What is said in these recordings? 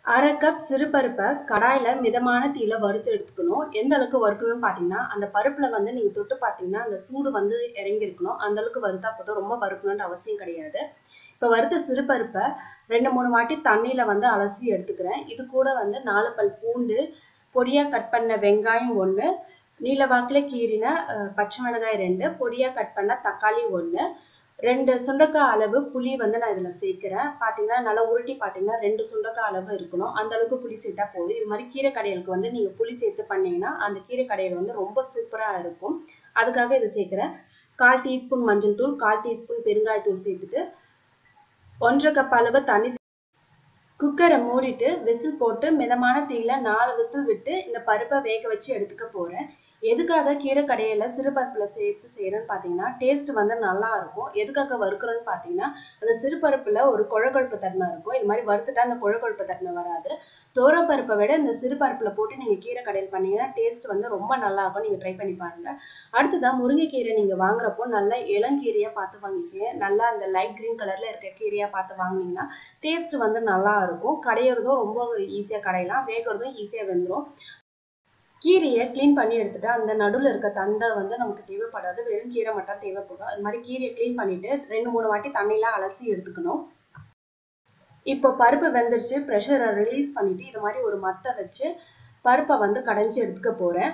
அரை கப் சிறுபருப்பை கடாயில மிதமான தீயில வறுத்து எடுத்துக்கணும் எந்த அளவுக்கு வறுக்கணும்னு பார்த்தீங்கன்னா அந்த பருப்புல வந்து நீங்க தொட்டு பார்த்தீங்கன்னா அந்த சூடு வந்து இறங்கி இருக்கணும் அந்த அளவுக்கு வறுத்தா போதும் ரொம்ப வறுக்கணும்னு அவசியம் கிடையாது இப்போ வறுத்த சிறுபருப்பை ரெண்டு மூணு வாட்டி தண்ணியில வந்து அலசி எடுத்துக்கிறேன் இது கூட வந்து நாலு பல் பூண்டு பொடியா கட் பண்ண வெங்காயம் ஒன்று நீல வாக்குல கீறின அஹ், பச்சை மிளகாய் ரெண்டு பொடியா கட் பண்ண தக்காளி ஒன்று ரெண்டு சுண்டக்காய் அளவு புளி வந்து நான் இதுல சேர்க்கிறேன் பாத்தீங்கன்னா நல்லா உருட்டி பாத்தீங்கன்னா ரெண்டு சுண்டக்காய் அளவு இருக்கணும் அந்த அளவுக்கு புளி சேர்த்தா போதும் இது மாதிரி கீரை கடையலுக்கு வந்து நீங்க புளி சேர்த்து பண்ணீங்கன்னா அந்த கீரை கடையல் வந்து ரொம்ப சூப்பரா இருக்கும் அதுக்காக இது சேர்க்கிறேன் கால் டீஸ்பூன் மஞ்சள் தூள் கால் டீஸ்பூன் பெருங்காயத்தூள் சேர்த்துட்டு ஒன்றரை கப் அளவு தண்ணி குக்கரை மூடிட்டு விசில் போட்டு மிதமான தீயில நாலு விசில் விட்டு இந்த பருப்பை வேக வச்சு எடுத்துக்க போறேன் எதுக்காக கீரை கடையில சிறுபருப்புல சேர்த்து செய்யறேன்னு பாத்தீங்கன்னா டேஸ்ட் வந்து நல்லா இருக்கும் எதுக்காக வறுக்கிறோன்னு பாத்தீங்கன்னா அந்த சிறுபருப்புல ஒரு குழக்கொழுப்பு தன்மை இருக்கும் இது மாதிரி வறுத்துட்டா அந்த குழக்கொழுப்பு தன்மை வராது பருப்பை விட இந்த சிறுபருப்புல போட்டு நீங்க கீரை கடையில் பண்ணீங்கன்னா டேஸ்ட் வந்து ரொம்ப நல்லா இருக்கும் நீங்க ட்ரை பண்ணி பாருங்க அடுத்ததான் முருங்கைக்கீரை நீங்க வாங்குறப்போ நல்லா இளங்கீரையா பார்த்து வாங்கிக்கங்க நல்லா அந்த லைட் கிரீன் கலர்ல இருக்க கீரையா பார்த்து வாங்குனீங்கன்னா டேஸ்ட் வந்து நல்லா இருக்கும் கடையிறதும் ரொம்ப ஈஸியா கடையலாம் வேகிறதும் ஈஸியா வெந்துடும் கீரையை க்ளீன் பண்ணி எடுத்துட்டு அந்த நடுவில் இருக்க தண்டை வந்து நமக்கு தேவைப்படாது வெறும் கீரை மட்டும் தேவைப்படும் அது மாதிரி கீரையை க்ளீன் பண்ணிட்டு ரெண்டு மூணு வாட்டி தண்ணியெலாம் அலசி எடுத்துக்கணும் இப்போ பருப்பு வெந்துருச்சு ப்ரெஷரை ரிலீஸ் பண்ணிட்டு இது மாதிரி ஒரு மத்தை வச்சு பருப்பை வந்து கடைஞ்சி எடுத்துக்க போறேன்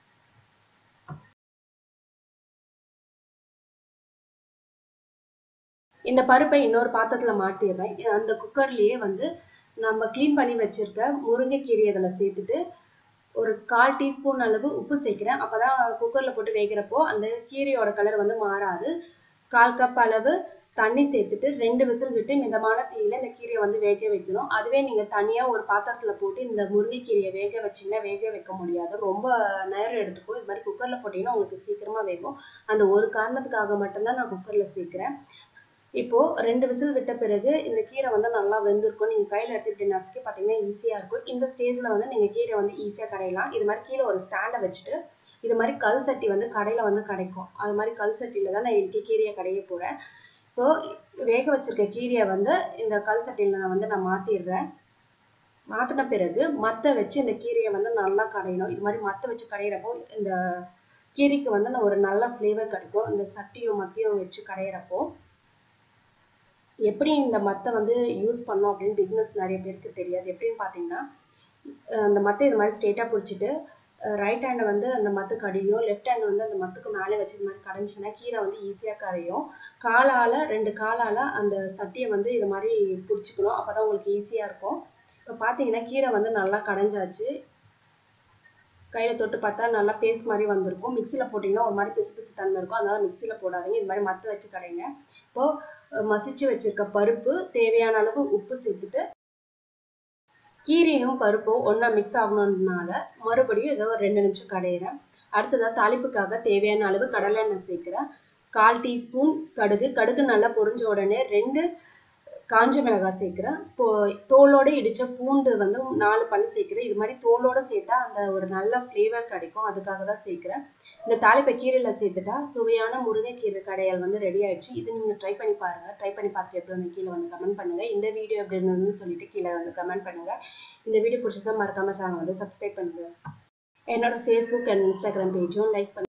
இந்த பருப்பை இன்னொரு பாத்திரத்துல மாட்டிடுறேன் அந்த குக்கர்லயே வந்து நம்ம க்ளீன் பண்ணி வச்சிருக்க முருங்கைக்கீரை இதில் சேர்த்துட்டு ஒரு கால் டீஸ்பூன் அளவு உப்பு சேர்க்கிறேன் அப்பதான் குக்கர்ல போட்டு வேகிறப்போ அந்த கீரையோட கலர் வந்து மாறாது கால் கப் அளவு தண்ணி சேர்த்துட்டு ரெண்டு விசில் விட்டு மிதமான தீயில இந்த கீரையை வந்து வேக வைக்கணும் அதுவே நீங்க தனியா ஒரு பாத்திரத்துல போட்டு இந்த முருங்கைக்கீரையை வேக வச்சீங்கன்னா வேக வைக்க முடியாது ரொம்ப நேரம் எடுத்துக்கும் இது மாதிரி குக்கர்ல போட்டீங்கன்னா உங்களுக்கு சீக்கிரமா வேகும் அந்த ஒரு காரணத்துக்காக மட்டும்தான் நான் குக்கர்ல சேர்க்கிறேன் இப்போ ரெண்டு விசில் விட்ட பிறகு இந்த கீரை வந்து நல்லா வெந்திருக்கும் நீங்க கையில எடுத்து இப்படி நசுக்கி பார்த்தீங்கன்னா ஈஸியா இருக்கும் இந்த ஸ்டேஜ்ல வந்து நீங்க கீரை வந்து ஈஸியா கடையலாம் இது மாதிரி கீழே ஒரு ஸ்டாண்டை வச்சுட்டு இது மாதிரி கல் சட்டி வந்து கடையில வந்து கிடைக்கும் அது மாதிரி கல் சட்டியில தான் நான் இன்னைக்கு கீரையை கடைய போறேன் இப்போ வேக வச்சிருக்க கீரையை வந்து இந்த கல் சட்டியில நான் வந்து நான் மாத்திடுறேன் மாத்தின பிறகு மத்த வச்சு இந்த கீரையை வந்து நல்லா கடையணும் இது மாதிரி மத்த வச்சு கடையிறப்போ இந்த கீரைக்கு வந்து நான் ஒரு நல்ல ஃப்ளேவர் கிடைக்கும் இந்த சட்டியும் மத்தியும் வச்சு கடையிறப்போ எப்படி இந்த மத்தை வந்து யூஸ் பண்ணோம் அப்படின்னு பிக்னஸ் நிறைய பேருக்கு தெரியாது எப்படின்னு பார்த்தீங்கன்னா அந்த மத்தை இது மாதிரி ஸ்ட்ரெயிட்டாக பிடிச்சிட்டு ரைட் ஹேண்டை வந்து அந்த மத்து கடியும் லெஃப்ட் ஹேண்ட் வந்து அந்த மத்துக்கு மேலே வச்சு இது மாதிரி கடைஞ்சிங்கன்னா கீரை வந்து ஈஸியாக கரையும் காலால் ரெண்டு காலால் அந்த சட்டியை வந்து இது மாதிரி பிடிச்சிக்கணும் அப்போ தான் உங்களுக்கு ஈஸியாக இருக்கும் இப்போ பார்த்தீங்கன்னா கீரை வந்து நல்லா கடைஞ்சாச்சு கையில் தொட்டு பார்த்தா நல்லா பேஸ்ட் மாதிரி வந்திருக்கும் மிக்சியில் போட்டிங்கன்னா ஒரு மாதிரி பிசு பிசு தன்மை இருக்கும் அதனால மிக்சியில் போடாதீங்க இது மாதிரி மத்து வச்சு கடைங்க இப்போ மசிச்சு வச்சிருக்க பருப்பு தேவையான அளவு உப்பு சேர்த்துட்டு கீரையும் பருப்பும் ஒன்றா மிக்ஸ் ஆகணுன்றனால மறுபடியும் ஏதோ ஒரு ரெண்டு நிமிஷம் கடையிறேன் அடுத்ததாக தாளிப்புக்காக தேவையான அளவு கடலை எண்ணெய் சேர்க்குறேன் கால் டீஸ்பூன் கடுகு கடுகு நல்லா பொரிஞ்ச உடனே ரெண்டு காஞ்ச மிளகாய் சேர்க்குறேன் இப்போ தோலோட இடிச்ச பூண்டு வந்து நாலு பல்லு சேர்க்குறேன் இது மாதிரி தோலோட சேர்த்தா அந்த ஒரு நல்ல ஃப்ளேவர் கிடைக்கும் அதுக்காக தான் சேர்க்குறேன் இந்த தாளிப்பை கீரையில சேர்த்துட்டா சுவையான முருங்கைக்கீரை கடையால் வந்து ரெடி ஆயிடுச்சு இது நீங்க ட்ரை பண்ணி பாருங்க ட்ரை பண்ணி பார்த்துட்டு எப்படி வந்து கீழே வந்து கமெண்ட் பண்ணுங்க இந்த வீடியோ எப்படி இருந்ததுன்னு சொல்லிட்டு கீழே வந்து கமெண்ட் பண்ணுங்க இந்த வீடியோ பிடிச்சதா மறக்காம சேனல் வந்து சப்ஸ்கிரைப் பண்ணுங்க என்னோட ஃபேஸ்புக் அண்ட் இன்ஸ்டாகிராம் பேஜும் லைக் பண்ணுங்க